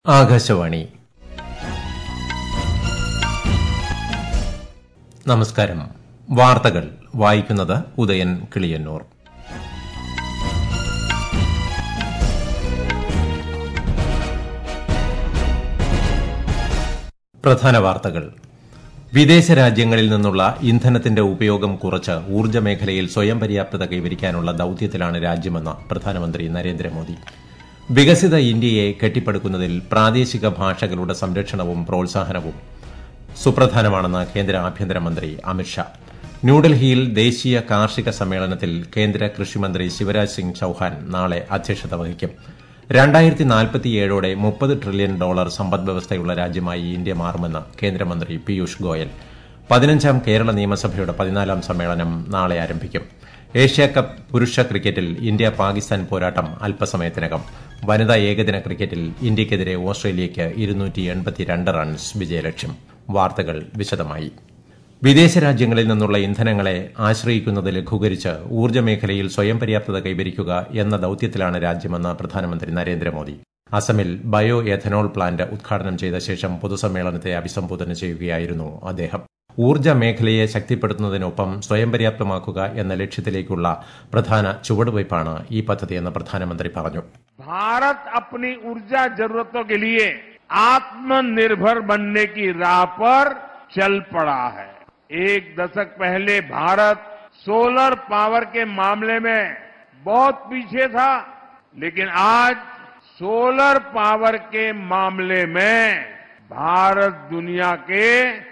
ആകാശവാണി നമസ്കാരം വാർത്തകൾ വായിക്കുന്നത് ഉദയൻ കിളിയന്നൂർ പ്രധാന വാർത്തകൾ വിദേശ രാജ്യങ്ങളിൽ നിന്നുള്ള ഇന്ധനത്തിന്റെ ഉപയോഗം കുറച്ച് ഊർജ്ജ മേഖലയിൽ സ്വയം പര്യാപ്തത കൈവരിക്കാനുള്ള ദൌത്യത്തിലാണ് രാജ്യമെന്ന് പ്രധാനമന്ത്രി നരേന്ദ്രമോദി വികസിത ഇന്ത്യയെ കെട്ടിപ്പടുക്കുന്നതിൽ പ്രാദേശിക ഭാഷകളുടെ സംരക്ഷണവും പ്രോത്സാഹനവും സുപ്രധാനമാണെന്ന് കേന്ദ്ര ആഭ്യന്തരമന്ത്രി അമിത്ഷാ ന്യൂഡൽഹിയിൽ ദേശീയ കാർഷിക സമ്മേളനത്തിൽ കേന്ദ്ര കൃഷിമന്ത്രി ശിവരാജ് സിംഗ് ചൌഹാൻ നാളെ അധ്യക്ഷത വഹിക്കും രണ്ടായിരത്തി നാൽപ്പത്തിയേഴോടെ മുപ്പത് ട്രില്യൺ ഡോളർ സമ്പദ്വ്യവസ്ഥയുള്ള രാജ്യമായി ഇന്ത്യ മാറുമെന്ന് കേന്ദ്രമന്ത്രി പീയൂഷ് ഗോയൽ പതിനഞ്ചാം കേരള നിയമസഭയുടെ പതിനാലാം സമ്മേളനം നാളെ ആരംഭിക്കും ഏഷ്യാകപ്പ് പുരുഷ ക്രിക്കറ്റിൽ ഇന്ത്യ പാകിസ്ഥാൻ പോരാട്ടം അല്പസമയത്തിനകം വനിതാ ഏകദിന ക്രിക്കറ്റിൽ ഇന്ത്യയ്ക്കെതിരെ ഓസ്ട്രേലിയയ്ക്ക് റൺസ് വിജയലക്ഷ്യം വാർത്തകൾ വിശദമായി വിദേശ രാജ്യങ്ങളിൽ നിന്നുള്ള ഇന്ധനങ്ങളെ ആശ്രയിക്കുന്നത് ലഘൂകരിച്ച് ഊർജ്ജ മേഖലയിൽ സ്വയം പര്യാപ്തത കൈവരിക്കുക എന്ന ദൌത്യത്തിലാണ് രാജ്യമെന്ന് പ്രധാനമന്ത്രി നരേന്ദ്രമോദി അസമിൽ ബയോ എഥനോൾ പ്ലാന്റ് ഉദ്ഘാടനം ചെയ്ത ശേഷം പൊതുസമ്മേളനത്തെ അഭിസംബോധന ചെയ്യുകയായിരുന്നു അദ്ദേഹം ഊർജ്ജ മേഖലയെ ശക്തിപ്പെടുത്തുന്നതിനൊപ്പം സ്വയം പര്യാപ്തമാക്കുക എന്ന ലക്ഷ്യത്തിലേക്കുള്ള പ്രധാന ചുവടുവയ്പ്പാണ് ഈ പദ്ധതിയെന്ന് പ്രധാനമന്ത്രി പറഞ്ഞു भारत अपनी ऊर्जा जरूरतों के लिए आत्मनिर्भर बनने की राह पर चल पड़ा है एक दशक पहले भारत सोलर पावर के मामले में बहुत पीछे था लेकिन आज सोलर पावर के मामले में भारत दुनिया के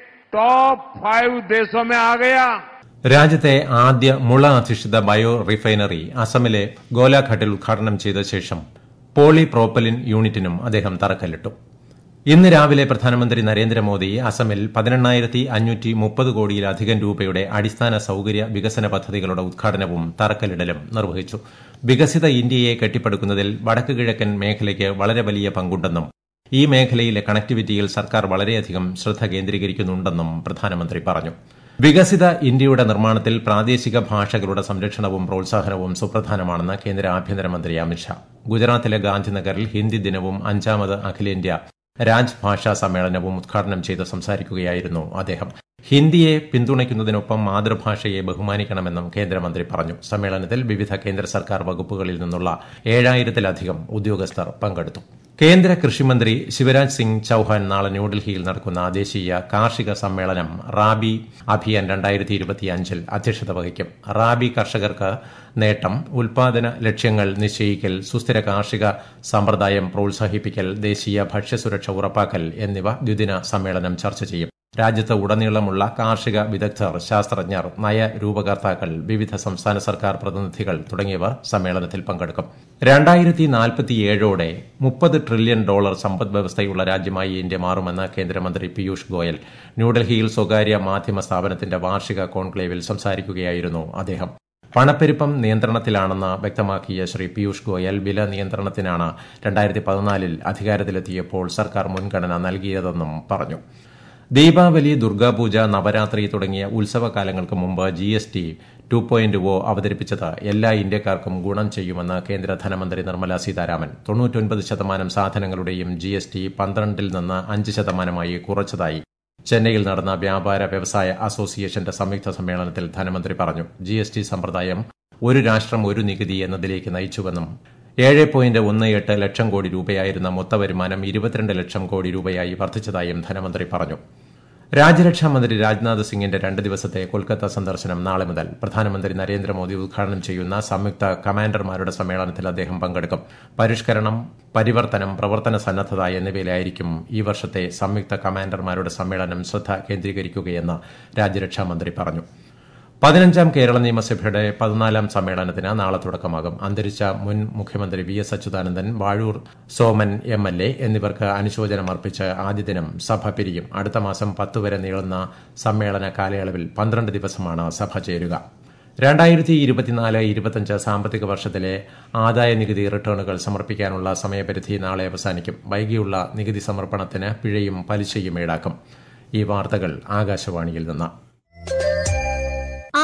टॉप फाइव देशों में आ गया രാജ്യത്തെ ആദ്യ മുള അധിഷ്ഠിത ബയോ റിഫൈനറി അസമിലെ ഗോലാഘട്ടിൽ ഉദ്ഘാടനം ചെയ്ത ശേഷം പോളി പ്രോപ്പലിൻ യൂണിറ്റിനും അദ്ദേഹം തറക്കല്ലിട്ടു ഇന്ന് രാവിലെ പ്രധാനമന്ത്രി നരേന്ദ്രമോദി അസമിൽ പതിനെണ്ണായിരത്തി അഞ്ഞൂറ്റി മുപ്പത് കോടിയിലധികം രൂപയുടെ അടിസ്ഥാന സൌകര്യ വികസന പദ്ധതികളുടെ ഉദ്ഘാടനവും തറക്കല്ലിടലും നിർവഹിച്ചു വികസിത ഇന്ത്യയെ കെട്ടിപ്പടുക്കുന്നതിൽ വടക്ക് കിഴക്കൻ മേഖലയ്ക്ക് വളരെ വലിയ പങ്കുണ്ടെന്നും ഈ മേഖലയിലെ കണക്ടിവിറ്റിയിൽ സർക്കാർ വളരെയധികം ശ്രദ്ധ കേന്ദ്രീകരിക്കുന്നുണ്ടെന്നും പ്രധാനമന്ത്രി പറഞ്ഞു വികസിത ഇന്ത്യയുടെ നിർമ്മാണത്തിൽ പ്രാദേശിക ഭാഷകളുടെ സംരക്ഷണവും പ്രോത്സാഹനവും സുപ്രധാനമാണെന്ന് കേന്ദ്ര ആഭ്യന്തരമന്ത്രി അമിത്ഷാ ഗുജറാത്തിലെ ഗാന്ധിനഗറിൽ ഹിന്ദി ദിനവും അഞ്ചാമത് അഖിലേന്ത്യാ രാജ്ഭാഷാ സമ്മേളനവും ഉദ്ഘാടനം ചെയ്ത് സംസാരിക്കുകയായിരുന്നു അദ്ദേഹം ഹിന്ദിയെ പിന്തുണയ്ക്കുന്നതിനൊപ്പം മാതൃഭാഷയെ ബഹുമാനിക്കണമെന്നും കേന്ദ്രമന്ത്രി പറഞ്ഞു സമ്മേളനത്തിൽ വിവിധ കേന്ദ്ര സർക്കാർ വകുപ്പുകളിൽ നിന്നുള്ള ഏഴായിരത്തിലധികം ഉദ്യോഗസ്ഥർ പങ്കെടുത്തു കേന്ദ്ര കൃഷിമന്ത്രി ശിവരാജ് സിംഗ് ചൌഹാൻ നാളെ ന്യൂഡൽഹിയിൽ നടക്കുന്ന ദേശീയ കാർഷിക സമ്മേളനം റാബി അഭിയാൻ രണ്ടായിരത്തി ഇരുപത്തിയഞ്ചിൽ അധ്യക്ഷത വഹിക്കും റാബി കർഷകർക്ക് നേട്ടം ഉൽപാദന ലക്ഷ്യങ്ങൾ നിശ്ചയിക്കൽ സുസ്ഥിര കാർഷിക സമ്പ്രദായം പ്രോത്സാഹിപ്പിക്കൽ ദേശീയ ഭക്ഷ്യസുരക്ഷ ഉറപ്പാക്കൽ എന്നിവ ദ്വിദിന സമ്മേളനം ചർച്ച ചെയ്യും രാജ്യത്ത് ഉടനീളമുള്ള കാർഷിക വിദഗ്ധർ ശാസ്ത്രജ്ഞർ നയരൂപകർത്താക്കൾ വിവിധ സംസ്ഥാന സർക്കാർ പ്രതിനിധികൾ തുടങ്ങിയവർ സമ്മേളനത്തിൽ പങ്കെടുക്കും രണ്ടായിരത്തി നാൽപ്പത്തിയേഴോടെ മുപ്പത് ട്രില്യൺ ഡോളർ സമ്പദ് വ്യവസ്ഥയുള്ള രാജ്യമായി ഇന്ത്യ മാറുമെന്ന് കേന്ദ്രമന്ത്രി പീയൂഷ് ഗോയൽ ന്യൂഡൽഹിയിൽ സ്വകാര്യ മാധ്യമ സ്ഥാപനത്തിന്റെ വാർഷിക കോൺക്ലേവിൽ സംസാരിക്കുകയായിരുന്നു അദ്ദേഹം പണപ്പെരുപ്പം നിയന്ത്രണത്തിലാണെന്ന് വ്യക്തമാക്കിയ ശ്രീ പീയൂഷ് ഗോയൽ വില നിയന്ത്രണത്തിനാണ് രണ്ടായിരത്തി പതിനാലിൽ അധികാരത്തിലെത്തിയപ്പോൾ സർക്കാർ മുൻഗണന നൽകിയതെന്നും പറഞ്ഞു ദീപാവലി ദുർഗാപൂജ നവരാത്രി തുടങ്ങിയ ഉത്സവകാലങ്ങൾക്ക് മുമ്പ് G S T two point O അവതരിപ്പിച്ചത് എല്ലാ ഇന്ത്യക്കാർക്കും ഗുണം ചെയ്യുമെന്ന് കേന്ദ്ര ധനമന്ത്രി നിർമ്മല സീതാരാമൻ തൊണ്ണൂറ്റൊൻപത് ശതമാനം സാധനങ്ങളുടെയും ജി എസ് ടി പന്ത്രണ്ടിൽ നിന്ന് അഞ്ച് ശതമാനമായി കുറച്ചതായി ചെന്നൈയിൽ നടന്ന വ്യാപാര വ്യവസായ അസോസിയേഷന്റെ സംയുക്ത സമ്മേളനത്തിൽ ധനമന്ത്രി പറഞ്ഞു ജി എസ് ടി സമ്പ്രദായം ഒരു രാഷ്ട്രം ഒരു നികുതി എന്നതിലേക്ക് നയിച്ചുവെന്നും ഏഴ് പോയിന്റ് ഒന്ന് എട്ട് ലക്ഷം കോടി രൂപയായിരുന്ന മൊത്ത വരുമാനം ഇരുപത്തിരണ്ട് ലക്ഷം കോടി രൂപയായി വർദ്ധിച്ചതായും ധനമന്ത്രി പറഞ്ഞു രാജ്യരക്ഷാമന്ത്രി രാജ്നാഥ് സിംഗിന്റെ രണ്ട് ദിവസത്തെ കൊൽക്കത്ത സന്ദർശനം നാളെ മുതൽ പ്രധാനമന്ത്രി നരേന്ദ്രമോദി ഉദ്ഘാടനം ചെയ്യുന്ന സംയുക്ത കമാൻഡർമാരുടെ സമ്മേളനത്തിൽ അദ്ദേഹം പങ്കെടുക്കും പരിഷ്കരണം പരിവർത്തനം പ്രവർത്തന സന്നദ്ധത എന്നിവയിലായിരിക്കും ഈ വർഷത്തെ സംയുക്ത കമാൻഡർമാരുടെ സമ്മേളനം ശ്രദ്ധ കേന്ദ്രീകരിക്കുകയെന്ന് രാജ്യരക്ഷാമന്ത്രി പറഞ്ഞു പതിനഞ്ചാം കേരള നിയമസഭയുടെ പതിനാലാം സമ്മേളനത്തിന് നാളെ തുടക്കമാകും അന്തരിച്ച മുൻ മുഖ്യമന്ത്രി V S Achuthanandan Vazhoor Soman M L A എന്നിവർക്ക് അനുശോചനം അർപ്പിച്ച് ആദ്യ ദിനം സഭ പിരിയും അടുത്ത മാസം പത്ത് വരെ നീളുന്ന സമ്മേളന കാലയളവിൽ പന്ത്രണ്ട് ദിവസമാണ് സഭ ചേരുക രണ്ടായിരത്തി ഇരുപത്തിനാല് ഇരുപത്തിയഞ്ച് സാമ്പത്തിക വർഷത്തിലെ ആദായ നികുതി റിട്ടേണുകൾ സമർപ്പിക്കാനുള്ള സമയപരിധി നാളെ അവസാനിക്കും വൈകിയുള്ള നികുതി സമർപ്പണത്തിന് പിഴയും പലിശയും ഈടാക്കും ഈ വാർത്തകൾ ആകാശവാണിയിൽ നിന്ന്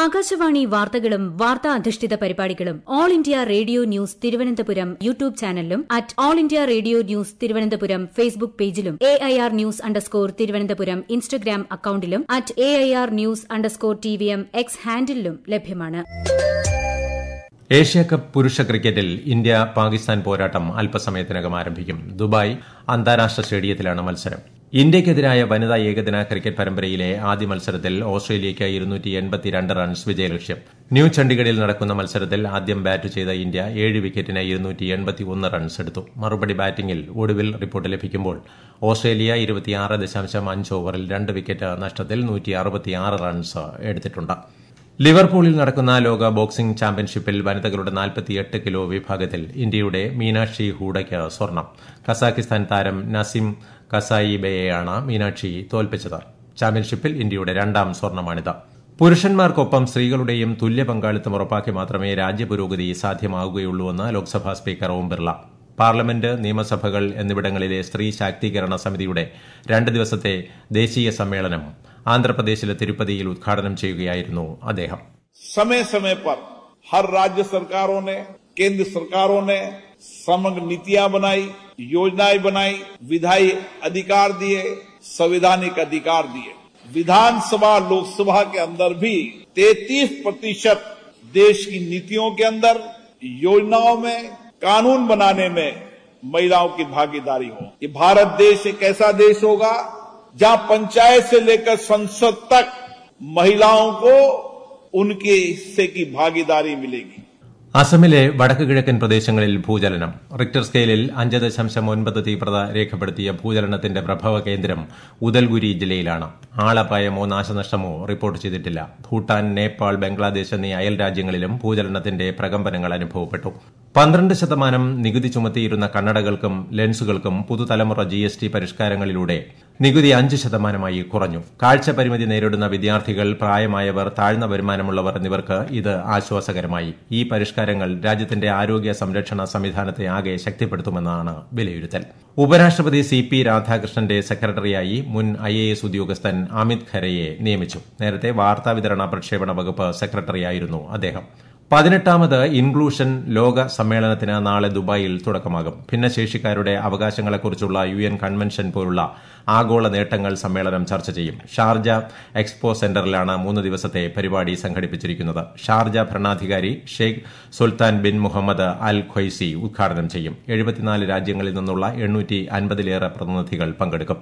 ആകാശവാണി വാർത്തകളും വാർത്താ അധിഷ്ഠിത പരിപാടികളും All India Radio news Thiruvananthapuram YouTube ചാനലിലും at All India Radio news Thiruvananthapuram Facebook പേജിലും A I R news underscore Thiruvananthapuram Instagram അക്കൌണ്ടിലും at A I R news underscore T V M X ഹാൻഡിലും ലഭ്യമാണ് ഏഷ്യാകപ്പ് പുരുഷ ക്രിക്കറ്റിൽ ഇന്ത്യ പാകിസ്ഥാൻ പോരാട്ടം അല്പസമയത്തിനകം ആരംഭിക്കും ദുബായ് അന്താരാഷ്ട്ര സ്റ്റേഡിയത്തിലാണ് മത്സരം ഇന്ത്യയ്ക്കെതിരായ വനിതാ ഏകദിന ക്രിക്കറ്റ് പരമ്പരയിലെ ആദ്യ മത്സരത്തിൽ ഓസ്ട്രേലിയയ്ക്ക് ഇരുന്നൂറ്റി എൺപത്തിരണ്ട് റൺസ് വിജയലക്ഷ്യം ന്യൂ ചണ്ഡിഗഡിൽ നടക്കുന്ന മത്സരത്തിൽ ആദ്യം ബാറ്റ് ചെയ്ത ഇന്ത്യ ഏഴ് വിക്കറ്റിന് ഇരുന്നൂറ്റി എൺപത്തിയൊന്ന് റൺസ് എടുത്തു മറുപടി ബാറ്റിംഗിൽ ഒടുവിൽ റിപ്പോർട്ട് ലഭിക്കുമ്പോൾ ഓസ്ട്രേലിയ ഇരുപത്തിയാറ് ദശാംശം അഞ്ച് ഓവറിൽ രണ്ട് വിക്കറ്റ് നഷ്ടത്തിൽ നൂറ്റി അറുപത്തിയാറ് റൺസ് എടുത്തിട്ടുണ്ട് ലിവർപൂളിൽ നടക്കുന്ന ലോക ബോക്സിംഗ് ചാമ്പ്യൻഷിപ്പിൽ വനിതകളുടെ നാൽപ്പത്തിയെട്ട് കിലോ വിഭാഗത്തിൽ ഇന്ത്യയുടെ മീനാക്ഷി ഹൂഡയ്ക്ക് സ്വർണം കസാഖിസ്ഥാൻ താരം നസിം കസായിബയെയാണ് മീനാക്ഷി തോൽപ്പിച്ചത് ചാമ്പ്യൻഷിപ്പിൽ ഇന്ത്യയുടെ രണ്ടാം സ്വർണമാണിത് പുരുഷന്മാർക്കൊപ്പം സ്ത്രീകളുടെയും തുല്യ പങ്കാളിത്തം ഉറപ്പാക്കി മാത്രമേ രാജ്യപുരോഗതി സാധ്യമാവുകയുള്ളൂവെന്ന് ലോക്സഭാ സ്പീക്കർ ഓം ബിർള പാർലമെന്റ് നിയമസഭകൾ എന്നിവിടങ്ങളിലെ സ്ത്രീ ശാക്തീകരണ സമിതിയുടെ രണ്ട് ദിവസത്തെ ദേശീയ സമ്മേളനം ആന്ധ്രാപ്രദേശിലെ തിരുപ്പതിയിൽ ഉദ്ഘാടനം ചെയ്യുകയായിരുന്നു അദ്ദേഹം समय समय पर हर राज्य सरकारों ने केंद्र सरकारों ने समग्र नीतियां बनाई योजनाएं बनाई विधायी अधिकार दिए संवैधानिक अधिकार दिए विधानसभा लोकसभा के अंदर भी 33 प्रतिशत देश की नीतियों के अंदर योजनाओं में कानून बनाने में महिलाओं की भागीदारी हो ये भारत देश एक ऐसा देश होगा जहां पंचायत से लेकर संसद तक महिलाओं को उनके हिस्से की भागीदारी मिलेगी അസമിലെ വടക്ക് കിഴക്കൻ പ്രദേശങ്ങളിൽ ഭൂചലനം റിക്ടർ സ്കെയിലിൽ അഞ്ച് ദശാംശം ഒൻപത് തീവ്രത രേഖപ്പെടുത്തിയ ഭൂചലനത്തിന്റെ പ്രഭവ കേന്ദ്രം ഉദൽഗുരി ജില്ലയിലാണ് ആളപായമോ നാശനഷ്ടമോ റിപ്പോർട്ട് ചെയ്തിട്ടില്ല ഭൂട്ടാൻ നേപ്പാൾ ബംഗ്ലാദേശ് എന്നീ അയൽ രാജ്യങ്ങളിലും ഭൂചലനത്തിന്റെ പ്രകമ്പനങ്ങൾ അനുഭവപ്പെട്ടു പന്ത്രണ്ട് ശതമാനം നികുതി ചുമത്തിയിരുന്ന കണ്ണടകൾക്കും ലെൻസുകൾക്കും പുതുതലമുറ ജി എസ് ടി പരിഷ്കാരങ്ങളിലൂടെ നികുതി അഞ്ച് ശതമാനമായി കുറഞ്ഞു കാഴ്ച പരിമിതി നേരിടുന്ന വിദ്യാർത്ഥികൾ പ്രായമായവർ താഴ്ന്ന വരുമാനമുള്ളവർ എന്നിവർക്ക് ഇത് ആശ്വാസകരമായി ഈ പരിഷ്കാരങ്ങൾ രാജ്യത്തിന്റെ ആരോഗ്യ സംരക്ഷണ സംവിധാനത്തെ ആകെ ശക്തിപ്പെടുത്തുമെന്നാണ് വിലയിരുത്തൽ ഉപരാഷ്ട്രപതി സി പി രാധാകൃഷ്ണന്റെ സെക്രട്ടറിയായി മുൻ ഐ എ എസ് ഉദ്യോഗസ്ഥൻ അമിത് ഖരയെ നിയമിച്ചു നേരത്തെ വാർത്താവിതരണ പ്രക്ഷേപണ വകുപ്പ് സെക്രട്ടറിയായിരുന്നു അദ്ദേഹം പതിനെട്ടാമത് ഇൻക്ലൂഷൻ ലോക സമ്മേളനത്തിന് നാളെ ദുബായിൽ തുടക്കമാകും ഭിന്നശേഷിക്കാരുടെ അവകാശങ്ങളെക്കുറിച്ചുള്ള യു എൻ കൺവെൻഷൻ പോലുള്ള ആഗോള നേട്ടങ്ങൾ സമ്മേളനം ചർച്ച ചെയ്യും ഷാർജ എക്സ്പോ സെന്ററിലാണ് മൂന്ന് ദിവസത്തെ പരിപാടി സംഘടിപ്പിച്ചിരിക്കുന്നത് ഷാർജ ഭരണാധികാരി Sheikh Sultan bin Muhammad al Qasimi ഉദ്ഘാടനം ചെയ്യും എഴുപത്തിനാല് രാജ്യങ്ങളിൽ നിന്നുള്ള എണ്ണൂറ്റി അൻപതിലേറെ പ്രതിനിധികൾ പങ്കെടുക്കും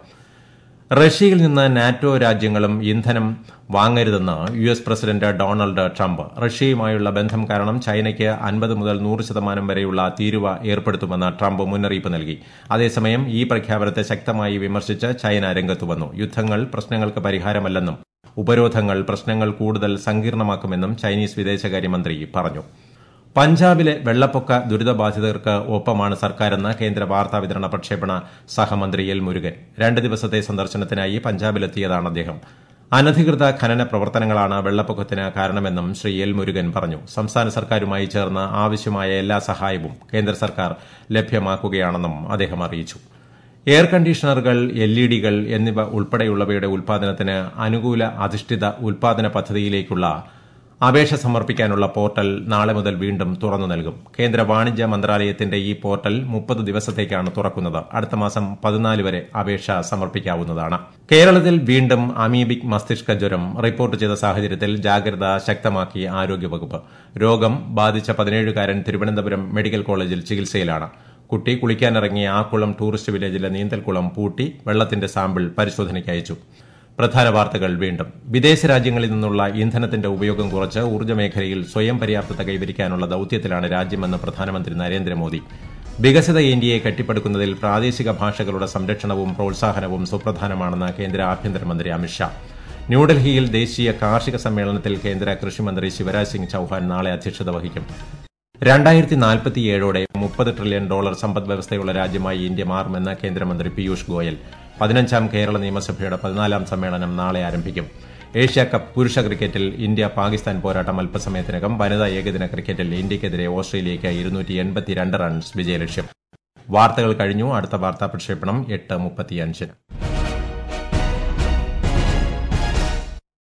റഷ്യയിൽ നിന്ന് നാറ്റോ രാജ്യങ്ങളും ഇന്ധനം വാങ്ങരുതെന്ന് U S president Donald Trump റഷ്യയുമായുള്ള ബന്ധം കാരണം ചൈനയ്ക്ക് അൻപത് മുതൽ നൂറ് ശതമാനം വരെയുള്ള തീരുവ ഏർപ്പെടുത്തുമെന്ന് ട്രംപ് മുന്നറിയിപ്പ് നൽകി അതേസമയം ഈ പ്രഖ്യാപനത്തെ ശക്തമായി വിമർശിച്ച് ചൈന രംഗത്തു വന്നു യുദ്ധങ്ങൾ പ്രശ്നങ്ങൾക്ക് പരിഹാരമല്ലെന്നും ഉപരോധങ്ങൾ പ്രശ്നങ്ങൾ കൂടുതൽ സങ്കീർണമാക്കുമെന്നും ചൈനീസ് വിദേശകാര്യമന്ത്രി പറഞ്ഞു പഞ്ചാബിലെ വെള്ളപ്പൊക്ക ദുരിതബാധിതർക്ക് ഒപ്പമാണ് സർക്കാരെന്ന് കേന്ദ്ര വാർത്താവിതരണ പ്രക്ഷേപണ സഹമന്ത്രി എൽ മുരുകൻ രണ്ട് ദിവസത്തെ സന്ദർശനത്തിനായി പഞ്ചാബിലെത്തിയതാണ് അദ്ദേഹം അനധികൃത ഖനന പ്രവർത്തനങ്ങളാണ് വെള്ളപ്പൊക്കത്തിന് കാരണമെന്നും ശ്രീ എൽ മുരുകൻ പറഞ്ഞു സംസ്ഥാന സർക്കാരുമായി ചേർന്ന് ആവശ്യമായ എല്ലാ സഹായവും കേന്ദ്ര സർക്കാർ ലഭ്യമാക്കുകയാണെന്നും അദ്ദേഹം അറിയിച്ചു എയർ കണ്ടീഷണറുകൾ എൽ ഇ ഡികൾ എന്നിവ ഉൾപ്പെടെയുള്ളവയുടെ ഉൽപാദനത്തിന് അനുകൂല അധിഷ്ഠിത ഉൽപാദന പദ്ധതിയിലേക്കുള്ള അപേക്ഷ സമർപ്പിക്കാനുള്ള പോർട്ടൽ നാളെ മുതൽ വീണ്ടും തുറന്നു നൽകും കേന്ദ്ര വാണിജ്യ മന്ത്രാലയത്തിന്റെ ഈ പോർട്ടൽ മുപ്പത് ദിവസത്തേക്കാണ് തുറക്കുന്നത് അടുത്ത മാസം പതിനാല് വരെ അപേക്ഷ സമർപ്പിക്കാവുന്നതാണ് കേരളത്തിൽ വീണ്ടും അമീബിക് മസ്തിഷ്ക ജ്വരം റിപ്പോർട്ട് ചെയ്ത സാഹചര്യത്തിൽ ജാഗ്രത ശക്തമാക്കി ആരോഗ്യവകുപ്പ് രോഗം ബാധിച്ച പതിനേഴുകാരൻ തിരുവനന്തപുരം മെഡിക്കൽ കോളേജിൽ ചികിത്സയിലാണ് കുട്ടി കുളിക്കാനിറങ്ങിയ ആക്കുളം ടൂറിസ്റ്റ് വില്ലേജിലെ നീന്തൽക്കുളം പൂട്ടി വെള്ളത്തിന്റെ സാമ്പിൾ പരിശോധനയ്ക്ക് അയച്ചു പ്രധാന വാർത്തകൾ വീണ്ടും വിദേശ രാജ്യങ്ങളിൽ നിന്നുള്ള ഇന്ധനത്തിന്റെ ഉപയോഗം കുറച്ച് ഊർജ്ജ മേഖലയിൽ സ്വയം പര്യാപ്തത കൈവരിക്കാനുള്ള ദൌത്യത്തിലാണ് രാജ്യമെന്ന് പ്രധാനമന്ത്രി നരേന്ദ്രമോദി വികസിത ഇന്ത്യയെ കെട്ടിപ്പടുക്കുന്നതിൽ പ്രാദേശിക ഭാഷകളുടെ സംരക്ഷണവും പ്രോത്സാഹനവും സുപ്രധാനമാണെന്ന് കേന്ദ്ര ആഭ്യന്തരമന്ത്രി അമിത്ഷാ ന്യൂഡൽഹിയിൽ ദേശീയ കാർഷിക സമ്മേളനത്തിൽ കേന്ദ്ര കൃഷിമന്ത്രി ശിവരാജ് സിംഗ് ചൌഹാൻ നാളെ അധ്യക്ഷത വഹിക്കും രണ്ടായിരത്തി നാൽപ്പത്തിയേഴോടെ മുപ്പത് ട്രില്യൺ ഡോളർ സമ്പദ് വ്യവസ്ഥയുള്ള രാജ്യമായി ഇന്ത്യ മാറുമെന്ന് കേന്ദ്രമന്ത്രി പീയൂഷ് ഗോയൽ പതിനഞ്ചാം കേരള നിയമസഭയുടെ പതിനാലാം സമ്മേളനം നാളെ ആരംഭിക്കും ഏഷ്യ കപ്പ് പുരുഷ ക്രിക്കറ്റിൽ ഇന്ത്യ പാകിസ്ഥാൻ പോരാട്ടം അല്പസമയത്തിനകം വനിതാ ഏകദിന ക്രിക്കറ്റിൽ ഇന്ത്യയ്ക്കെതിരെ ഓസ്ട്രേലിയയ്ക്ക് ഇരുന്നൂറ്റി എൺപത്തിരണ്ട് റൺസ് വിജയലക്ഷ്യം വാർത്തകൾ കഴിഞ്ഞു അടുത്ത വാർത്താ പ്രക്ഷേപണം എട്ട് മുപ്പത്തിയഞ്ചിന്